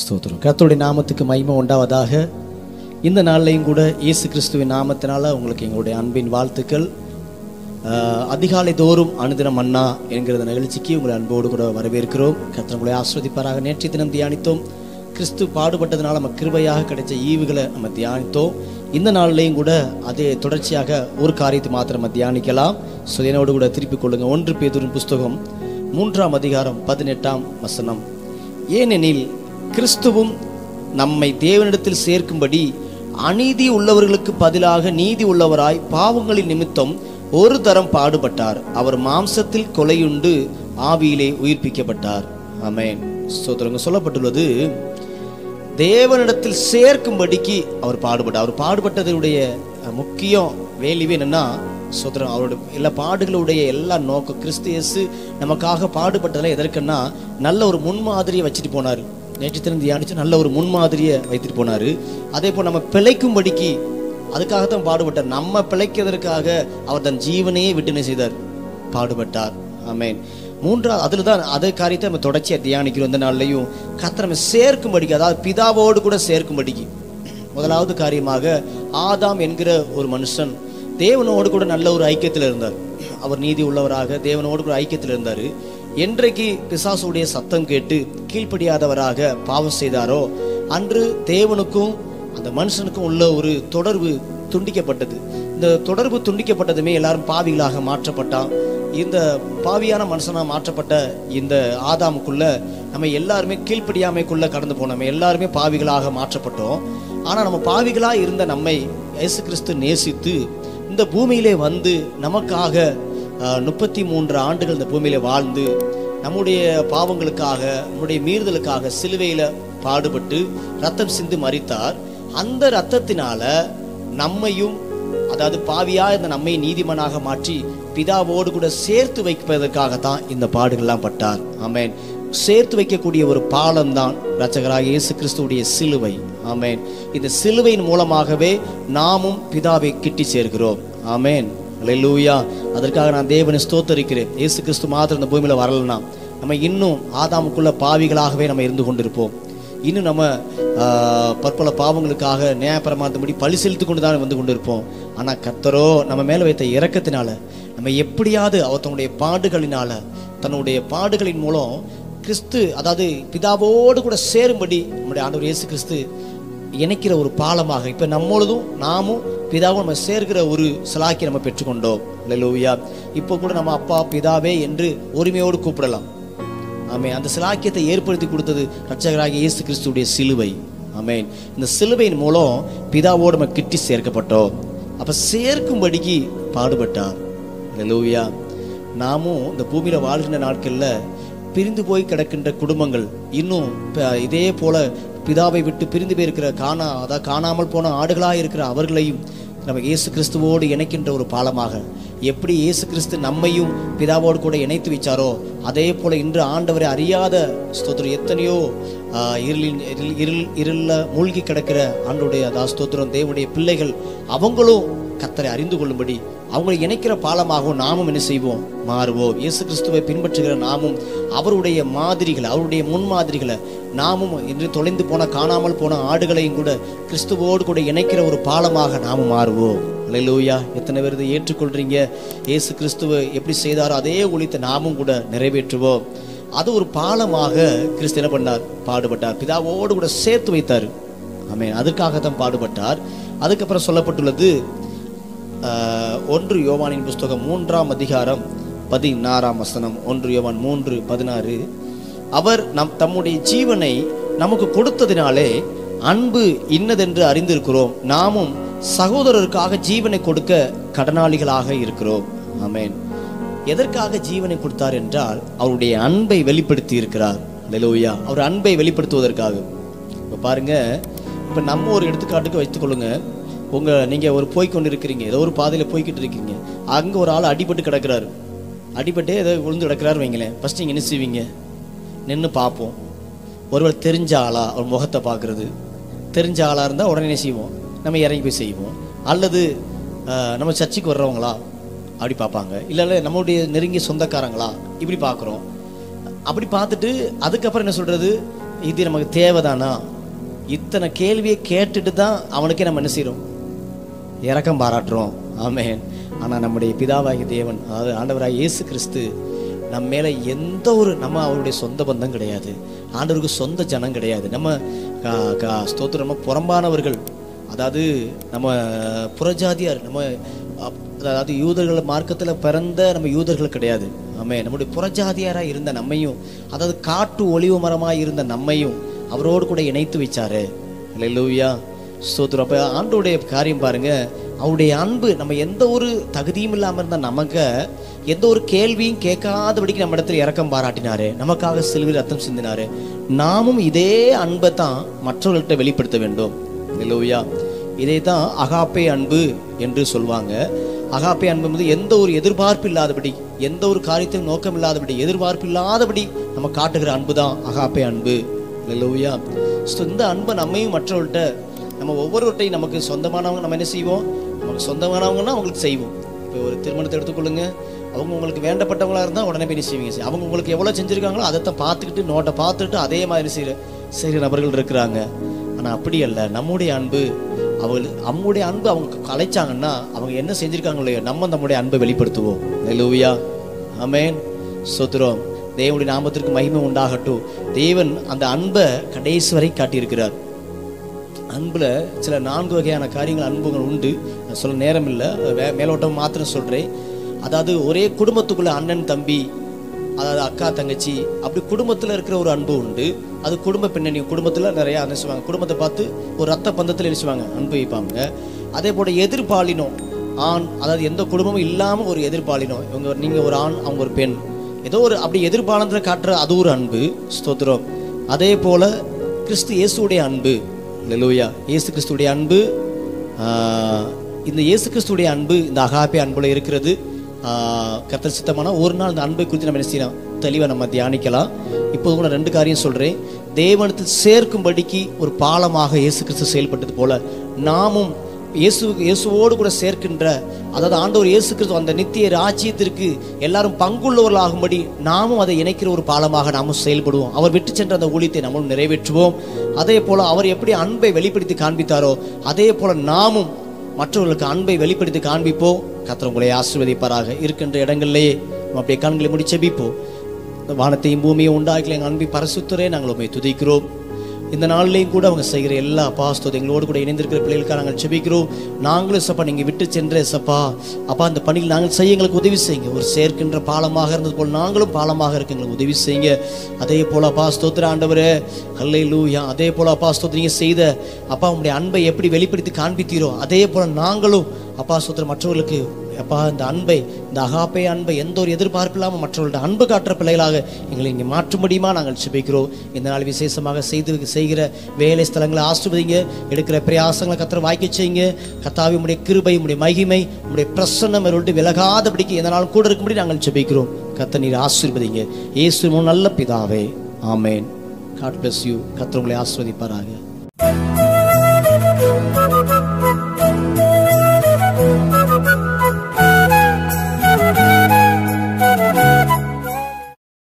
ஸ்தோத்திரம் கர்த்தருடைய நாமத்துக்கு மகிமை உண்டாவதாக இந்த நாள்லையும் கூட இயேசு கிறிஸ்துவின் நாமத்தினால உங்களுக்கு எங்களுடைய அன்பின் வாழ்த்துக்கள் ஆஹ், அதிகாலை தோறும் அனுதினம் அண்ணா என்கிற நிகழ்ச்சிக்கு உங்களை அன்போடு கூட வரவேற்கிறோம் கர்த்தர் உங்களை ஆஸ்வதிப்பாராக நேற்றைய தினம் தியானித்தோம் கிறிஸ்து பாடுபட்டதுனால நம்ம கிருபையாக கிடைச்ச ஈவுகளை நம்ம தியானித்தோம் இந்த நாள்லையும் கூட அதே தொடர்ச்சியாக ஒரு காரியத்தை மாத்திரம் நம்ம தியானிக்கலாம் ஸோ என்னோடு கூட திருப்பிக் கொள்ளுங்க ஒன்று பேதுரின் புஸ்தகம் மூன்றாம் அதிகாரம் பதினெட்டாம் வசனம் ஏனெனில் கிறிஸ்துவும் நம்மை தேவனிடத்தில் சேர்க்கும்படி அநீதி உள்ளவர்களுக்கு பதிலாக நீதி உள்ளவராய் பாவங்களின் நிமித்தம் ஒரு தரம் பாடுபட்டார் அவர் மாம்சத்தில் கொலையுண்டு ஆவியிலே உயிர்ப்பிக்கப்பட்டார் ஆமென் ஸ்தோத்திரங்க சொல்லப்பட்டுள்ளது தேவனிடத்தில் சேர்க்கும்படிக்கு அவர் பாடுபட்டார் அவர் பாடுபட்டதனுடைய அஹ், முக்கியம் வேலிவே என்னன்னா சோதரம் அவருடைய எல்லா பாடுகளுடைய எல்லா நோக்கம் கிறிஸ்து இயேசு நமக்காக பாடுபட்டதில் எதற்குன்னா நல்ல ஒரு முன்மாதிரியை வச்சுட்டு போனார் நேற்று தினம் தியானிச்சு நல்ல ஒரு முன்மாதிரியை வைத்துட்டு போனார் அதே போல் நம்ம பிழைக்கும்படிக்கு அதுக்காகத்தான் பாடுபட்டார் நம்ம பிழைக்கிறதற்காக அவர் தன் ஜீவனையே விட்டுனை செய்தார் பாடுபட்டார் ஆமென் மூன்றாவது அதில் தான் அதே காரியத்தை நம்ம தொடர்ச்சியாக தியானிக்கிறோம் இந்த நாள்லையும் கர்த்தர் நம்ம சேர்க்கும்படிக்கு அதாவது பிதாவோடு கூட சேர்க்கும்படிக்கு முதலாவது காரியமாக ஆதாம் என்கிற ஒரு மனுஷன் தேவனோடு கூட நல்ல ஒரு ஐக்கியத்தில் இருந்தார் அவர் நீதி உள்ளவராக தேவனோடு கூட ஐக்கியத்தில் இருந்தார் என்றைக்கு பிசாசுடைய சத்தம் கேட்டு கீழ்ப்படியாதவராக பாவம் செய்தாரோ அன்று தேவனுக்கும் அந்த மனுஷனுக்கும் உள்ள ஒரு தொடர்பு துண்டிக்கப்பட்டது இந்த தொடர்பு துண்டிக்கப்பட்டதுமே எல்லாரும் பாவிகளாக மாற்றப்பட்டான் இந்த பாவியான மனுஷனா மாற்றப்பட்ட இந்த ஆதாமுக்குள்ள நம்ம எல்லாருமே கீழ்ப்படியாமைக்குள்ள கடந்து போனோம் நம்ம எல்லாருமே பாவிகளாக மாற்றப்பட்டோம் ஆனா நம்ம பாவிகளா இருந்த நம்மை இயேசு கிறிஸ்து நேசித்து இந்த பூமியிலே வந்து நமக்காக முப்பத்தி மூன்று ஆண்டுகள் இந்த பூமியில வாழ்ந்து நம்முடைய பாவங்களுக்காக நம்முடைய மீறுதலுக்காக சிலுவையில பாடுபட்டு ரத்தம் சிந்து மறித்தார் அந்த ரத்தத்தினால நம்மையும் அதாவது பாவியா இந்த நம்மை நீதிமனாக மாற்றி பிதாவோடு கூட சேர்த்து வைப்பதற்காகத்தான் இந்த பாடுகள்லாம் பட்டார் ஆமென் சேர்த்து வைக்கக்கூடிய ஒரு பாலம் தான் ரச்சகராக இயேசு கிறிஸ்துவுடைய சிலுவை ஆமென் இந்த சிலுவையின் மூலமாகவே நாமும் பிதாவை கிட்டி சேர்க்கிறோம் ஆமென் அல்லேலூயா அதற்காக நான் தேவனை ஸ்தோத்தரிக்கிறேன் இயேசு கிறிஸ்து மாத்திரம் இந்த பூமியில வரலனா நம்ம இன்னும் ஆதாமுக்குள்ள பாவிகளாகவே நம்ம இருந்து கொண்டிருப்போம் இன்னும் நம்ம ஆஹ், பற்பல பாவங்களுக்காக நியாயப்பிரமாத்தபடி பழி செலுத்தி கொண்டு தான் வந்து கொண்டிருப்போம் ஆனா கர்த்தரோ நம்ம மேல வைத்த இரக்கத்தினால நம்ம எப்படியாவது அவர் தன்னுடைய பாடுகளினால தன்னுடைய பாடுகளின் மூலம் கிறிஸ்து அதாவது பிதாவோடு கூட சேரும்படி நம்முடைய ஆண்டவர் இயேசு கிறிஸ்து இணைக்கிற ஒரு பாலமாக இப்ப நம்மொழுதும் நாமும் பிதாவும் நம்ம சேர்க்கிற ஒரு சலாக்கி நம்ம பெற்றுக்கொண்டோம் அல்லேலூயா இப்போ கூட நம்ம அப்பா பிதாவே என்று உரிமையோடு கூப்பிடலாம் ஆமென் அந்த சிலாக்கியத்தை ஏற்படுத்தி கொடுத்தது ரட்சகராகிய இயேசு கிறிஸ்துடைய சிலுவை ஆமென் இந்த சிலுவையின் மூலம் பிதாவோடு நம்ம கிட்டி சேர்க்கப்பட்டோம் அப்ப சேர்க்கும்படிக்கு பாடுபட்டார் அல்லேலூயா நாமும் இந்த பூமியில வாழ்கின்ற நாட்கள்ல பிரிந்து போய் கிடக்கின்ற குடும்பங்கள் இன்னும் ப- இதே போல பிதாவை விட்டு பிரிந்து போயிருக்கிற காணா அதாவது காணாமல் போன ஆடுகளாக இருக்கிற அவர்களையும் நம்ம இயேசு கிறிஸ்துவோடு இணைக்கின்ற ஒரு பாலமாக எப்படி இயேசு கிறிஸ்து நம்மையும் பிதாவோடு கூட இணைத்து வச்சாரோ அதே போல இன்று ஆண்டவரை அறியாத ஸ்தோத்திரம் எத்தனையோ ஆஹ், இருளின் இருள் இருள் இருள மூழ்கி கிடக்கிற ஆண்டுடைய அதாவது ஸ்தோத்திரம் தேவனுடைய பிள்ளைகள் அவங்களும் கத்தரை அறிந்து கொள்ளும்படி அவங்களை இணைக்கிற பாலமாகவும் நாமும் என்ன செய்வோம் மாறுவோம் இயேசு கிறிஸ்துவை பின்பற்றுகிற நாமும் அவருடைய மாதிரிகளை அவருடைய முன்மாதிரிகளை நாமும் இன்று தொலைந்து போன காணாமல் போன ஆடுகளையும் கூட கிறிஸ்துவோடு கூட இணைக்கிற ஒரு பாலமாக நாமும் மாறுவோம் அல்லேலூயா எத்தனை பேர் இதை ஏற்றுக்கொள்றீங்க இயேசு கிறிஸ்துவை எப்படி செய்தாரோ அதே ஒழித்த நாமும் கூட நிறைவேற்றுவோம் அது ஒரு பாலமாக கிறிஸ்து என்ன பண்ணார் பாடுபட்டார் பிதாவோடு கூட சேர்த்து வைத்தார் ஆமென் அதுக்காகத்தான் பாடுபட்டார் அதுக்கப்புறம் சொல்லப்பட்டுள்ளது ஆஹ், ஒன்று யோவானின் புஸ்தகம் மூன்றாம் அதிகாரம் பதினாறாம் வசனம் ஒன்று யோவான் மூன்று பதினாறு அவர் நம் தம்முடைய ஜீவனை நமக்கு கொடுத்ததினாலே அன்பு இன்னதென்று அறிந்திருக்கிறோம் நாமும் சகோதரருக்காக ஜீவனை கொடுக்க கடனாளிகளாக இருக்கிறோம் ஆமென் எதற்காக ஜீவனை கொடுத்தார் என்றால் அவருடைய அன்பை வெளிப்படுத்தி இருக்கிறார் லெலோயா அவர் அன்பை வெளிப்படுத்துவதற்காக இப்போ பாருங்க இப்போ நம்ம ஒரு எடுத்துக்காட்டுக்கு வைத்துக்கொள்ளுங்க உங்க நீங்க ஒரு போய் கொண்டு இருக்கிறீங்க ஏதோ ஒரு பாதையில போய்கிட்டு இருக்கீங்க அங்க ஒரு ஆள் அடிபட்டு கிடக்குறாரு அடிபட்டு ஏதோ விழுந்து கிடக்குறாரு வைங்களேன் ஃபர்ஸ்ட் நீங்க என்ன செய்வீங்க நின்று பார்ப்போம் ஒருவேளை தெரிஞ்ச ஆளா அவர் முகத்தை பார்க்கறது தெரிஞ்ச ஆளா இருந்தா உடனே என்ன செய்வோம் நம்ம இறங்கி போய் செய்வோம் அல்லது ஆஹ், நம்ம சர்ச்சுக்கு வர்றவங்களா அப்படி பார்ப்பாங்க இல்லை இல்லை நம்மளுடைய நெருங்கிய சொந்தக்காரங்களா இப்படி பார்க்குறோம் அப்படி பார்த்துட்டு அதுக்கப்புறம் என்ன சொல்றது இது நமக்கு தேவைதானா இத்தனை கேள்வியை கேட்டுட்டு தான் அவனுக்கே நம்ம என்ன செய்றோம் இறக்கம் பாராட்டுறோம் ஆமென் ஆனா நம்முடைய பிதாவாகிய தேவன் அதாவது ஆண்டவராக இயேசு கிறிஸ்து நம்ம மேல எந்த ஒரு நம்ம அவருடைய சொந்த பந்தம் கிடையாது ஆண்டவருக்கு சொந்த ஜனம் கிடையாது நம்ம கா- கா- ஸ்தோத்திரம் நம்ம புறம்பானவர்கள் அதாவது நம்ம புறஜாதியார் நம்ம அப்- அதாவது யூதர்கள் மார்க்கத்துல பிறந்த நம்ம யூதர்கள் கிடையாது ஆமே நம்முடைய புறஜாதியாரா இருந்த நம்மையும் அதாவது காட்டு ஒளிவு மரமா இருந்த நம்மையும் அவரோடு கூட இணைத்து வச்சாரு அல்லேலூயா ஸ்தோத்திரம் அப்ப ஆண்டோடைய காரியம் பாருங்க அவருடைய அன்பு நம்ம எந்த ஒரு தகுதியும் இல்லாம இருந்த நமக்கு எந்த ஒரு கேள்வியும் கேட்காதபடிக்கு நம்ம இடத்துல இறக்கம் பாராட்டினாரு நமக்காக சிலுவை ரத்தம் சிந்தினாரு நாமும் இதே அன்பை தான் மற்றவர்கள்ட்ட வெளிப்படுத்த வேண்டும் இல்லையா இதை தான் அகாப்பே அன்பு என்று சொல்வாங்க அகாப்பே அன்பு வந்து எந்த ஒரு எதிர்பார்ப்பு இல்லாதபடி எந்த ஒரு காரியத்தையும் நோக்கம் இல்லாதபடி எதிர்பார்ப்பு இல்லாதபடி நம்ம காட்டுகிற அன்பு தான் அகாப்பே அன்பு இல்லையா ஸோ இந்த அன்பை நம்மையும் மற்றவர்கள்ட்ட நம்ம ஒவ்வொருவர்ட்டையும் நமக்கு சொந்தமானவங்க நம்ம என்ன செய்வோம் நமக்கு சொந்தமானவங்கன்னா அவங்களுக்கு செய்வோம் இப்போ ஒரு திருமணத்தை எடுத்துக்கொள்ளுங்க அவங்க உங்களுக்கு வேண்டப்பட்டவங்களா இருந்தால் உடனே போய் என்ன செய்வீங்க சரி, அவங்க உங்களுக்கு எவ்வளோ செஞ்சுருக்காங்களோ அதைத்தான் பார்த்துக்கிட்டு நோட்டை பார்த்துட்டு அதே மாதிரி செய்கிற செய்கிற நபர்கள் இருக்கிறாங்க ஆனால் அப்படி அல்ல நம்முடைய அன்பு அவள் நம்முடைய அன்பு அவங்க கலைச்சாங்கன்னா அவங்க என்ன செஞ்சிருக்காங்க இல்லையோ நம்ம நம்முடைய அன்பை வெளிப்படுத்துவோம் லூவியா ஆமென் சோத்துறோம் தேவனுடைய நாமத்திற்கு மகிமை உண்டாகட்டும் தேவன் அந்த அன்பை கடைசி வரை காட்டியிருக்கிறார் அன்புல சில நான்கு வகையான காரியங்கள் அன்புகள் உண்டு நான் சொல்ல நேரம் இல்லை வே- மேலோட்டம் மாத்திரம் சொல்றேன் அதாவது ஒரே குடும்பத்துக்குள்ள அண்ணன் தம்பி அதாவது அக்கா தங்கச்சி அப்படி குடும்பத்துல இருக்கிற ஒரு அன்பு உண்டு அது குடும்ப பின்னணி குடும்பத்துல நிறைய அனுசுவாங்க குடும்பத்தை பார்த்து ஒரு ரத்த பந்தத்தில் எழுச்சுவாங்க அன்பு வைப்பாங்க அதே போல எதிர்பாலினம் ஆண் அதாவது எந்த குடும்பமும் இல்லாம ஒரு எதிர்பாலினம் இவங்க நீங்க ஒரு ஆண் அவங்க ஒரு பெண் ஏதோ ஒரு அப்படி எதிர்பாலனத்தில் காட்டுற அது ஒரு அன்பு ஸ்தோத்திரம் அதே போல கிறிஸ்து இயேசுடைய அன்பு லெலூயா இயேசு கிறிஸ்துடைய அன்பு ஆஹ், இந்த இயேசு கிறிஸ்துடைய அன்பு இந்த அகாப்பே அன்புல இருக்கிறது ஆஹ், கர்த்தர் சித்தமான ஒரு நாள் இந்த அன்பை குறித்து நம்ம என்ன செய்யலாம் தெளிவாக நம்ம தியானிக்கலாம் இப்போது கூட ரெண்டு காரியம் சொல்றேன் தேவனத்தில் சேர்க்கும்படிக்கு ஒரு பாலமாக இயேசு கிறிஸ்து செயல்பட்டது போல நாமும் இயேசு இயேசுவோடு கூட சேர்க்கின்ற அதாவது ஆண்டவர் இயேசு கிறிஸ்து அந்த நித்திய ராஜ்யத்திற்கு எல்லாரும் பங்குள்ளவர்களாகும்படி நாமும் அதை இணைக்கிற ஒரு பாலமாக நாமும் செயல்படுவோம் அவர் விட்டு சென்ற அந்த ஊழியத்தை நம்மளும் நிறைவேற்றுவோம் அதே போல அவர் எப்படி அன்பை வெளிப்படுத்தி காண்பித்தாரோ அதே போல நாமும் மற்றவர்களுக்கு அன்பை வெளிப்படுத்தி காண்பிப்போம் கர்த்தர் உங்களை ஆசீர்வதிப்பாராக இருக்கின்ற இடங்களிலேயே நம்ம அப்படியே கண்களை முடி செபிப்போம் இந்த வானத்தையும் பூமியை உண்டாக்கல எங்கள் அன்பி பரசுத்தரே நாங்கள் உண்மை துதிக்கிறோம் இந்த நாள்லையும் கூட அவங்க செய்கிற எல்லா பாஸ்தோது எங்களோடு கூட இணைந்திருக்கிற பிள்ளைகளுக்காக நாங்கள் செபிக்கிறோம் நாங்களும் சப்பா நீங்கள் விட்டு சென்ற சப்பா அப்பா அந்த பணியில் நாங்கள் செய்ய எங்களுக்கு உதவி செய்யுங்க ஒரு சேர்க்கின்ற பாலமாக இருந்தது போல் நாங்களும் பாலமாக இருக்க எங்களுக்கு உதவி செய்யுங்க அதே போல அப்பா ஸ்தோத்திர ஆண்டவரே ஹல்லை லூயா அதே போல அப்பா ஸ்தோத்திர நீங்கள் செய்த அப்பா உங்களுடைய அன்பை எப்படி வெளிப்படுத்தி காண்பித்தீரோ அதே போல நாங்களும் அப்பா ஸ்தோத்திர மற்றவர்களுக்கு அப்பா இந்த அன்பை இந்த அகாப்பை அன்பை எந்த ஒரு எதிர்பார்ப்பு இல்லாமல் மற்றவர்கள்ட்ட அன்பு காட்டுற பிள்ளைகளாக எங்களை இங்கே மாற்ற முடியுமா நாங்கள் சுபிக்கிறோம் இந்த நாள் விசேஷமாக செய்து செய்கிற வேலை ஸ்தலங்களை ஆசிர்வதிங்க எடுக்கிற பிரயாசங்களை கத்திர வாய்க்க செய்யுங்க கத்தாவி உடைய கிருபை உடைய மகிமை உடைய பிரசன்னம் விட்டு விலகாதபடிக்கு எந்த நாள் கூட இருக்கும்படி நாங்கள் ஜெபிக்கிறோம் கத்த நீர் ஆசீர்வதிங்க இயேசு நல்ல பிதாவே ஆமேன் காட் bless யூ கத்திர உங்களை ஆசீர்வதிப்பாராக